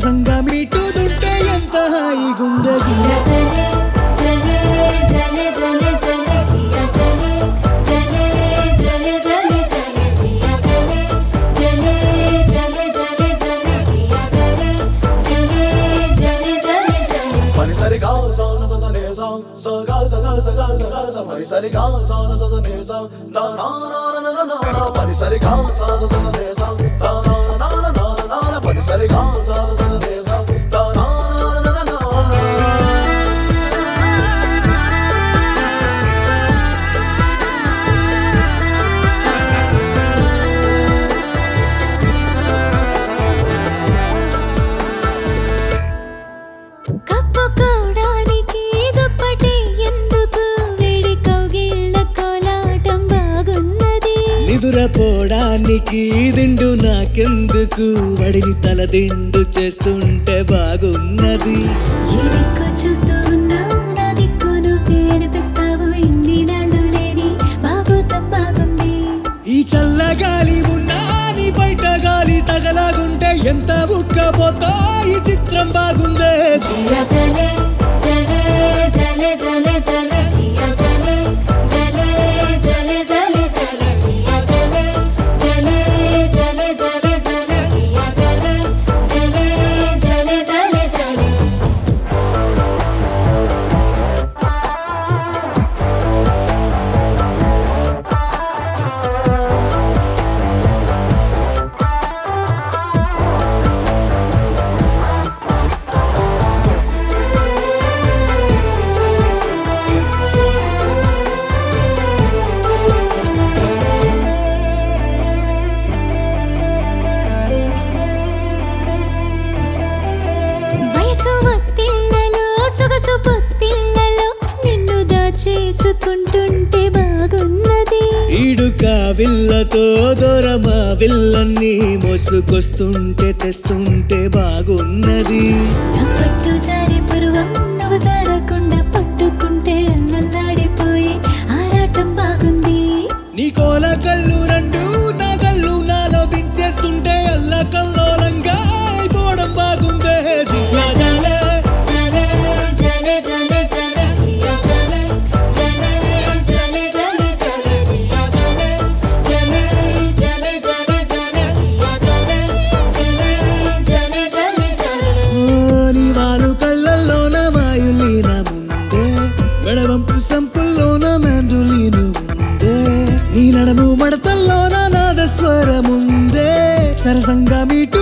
సరసంగా మీటుదుంటే ఎంత హాయిగుందే జియ జలే జలే జలే జలే జలే జియా జలే జలే జలే జలే జలే జియా జలే జలే జలే జలే జలే జియా జలే జలే జలే జలే జలే పని సరిగా సా సా సా సా నే సా సగా సగా సగా సగా సా పని సరిగా సా సా సా సా నే సా లా నా నా నా నా నా నా పని సరిగా సా సా సా సా నే సా లా నా నా నా నా నా నా పని సరిగా సా సా సా సా నే సా లా నా నా నా నా నా నా కప్పుకోవడానికి దుప్పటి ఎందుకు వేడి కౌగిళ్ళ కోలాటం బాగున్నది నిదురపోవడానికి దిండు నాకెందుకు వడిని తల దిండు చేస్తుంటే బాగున్నది ఎదిక్కు చూస్తూ ఉన్నావు నా దిక్కు నువ్వే అనిపిస్తావు ఇన్ని నాళ్ళు లేని బాగోతం బాగుంది ఈ చల్లగాలి ఉన్నా నీ బయట గాలి తగలాగుంటే ఎంత ఉక్కపోతా ఈ చిత్రం బాగుందే జియా జలే జలే జలే జలే జలే జియా జలే జలే జలే జలే జలే జియా జలే జలే జలే జలే జలే జియా జలే జలే జలే జలే జలే వయసు ఒత్తిళ్లలో సొగసు పొత్తిళ్లలో నిన్ను దాచేసుకుంటుంటే బాగున్నది ఈడుక విల్లతో దూరమా విల్లన్ని మోసుకొస్తుంటే తెస్తుంటే బాగున్నది నా పట్టు జారి పరువం నువ్వు జారకుండా పట్టుకుంటే అల్లల్లాడిపోయి ఆరాటం బాగుంది నీ కోల కళ్ళు రెండు నా కళ్ళు నాలో దించేస్తుంటే అల్ల కల్లోలంగా అయిపోవడం బాగుందే జియా జాలే. జలే జలే జలే జలే జియా జలే జలే జలే జలే జలే జియా జలే జలే జలే జలే జలే జియా జలే జలే జలే జలే జలే ఓ, నీ వాలు కళ్ళల్లోన వాయులీన ముందే మెడవంపు సంపుల్లోన మ్యాండ్రులీను ఉందే నీ నడము మడతల్లోన నాదస్వరముందే సరసంగా మీటు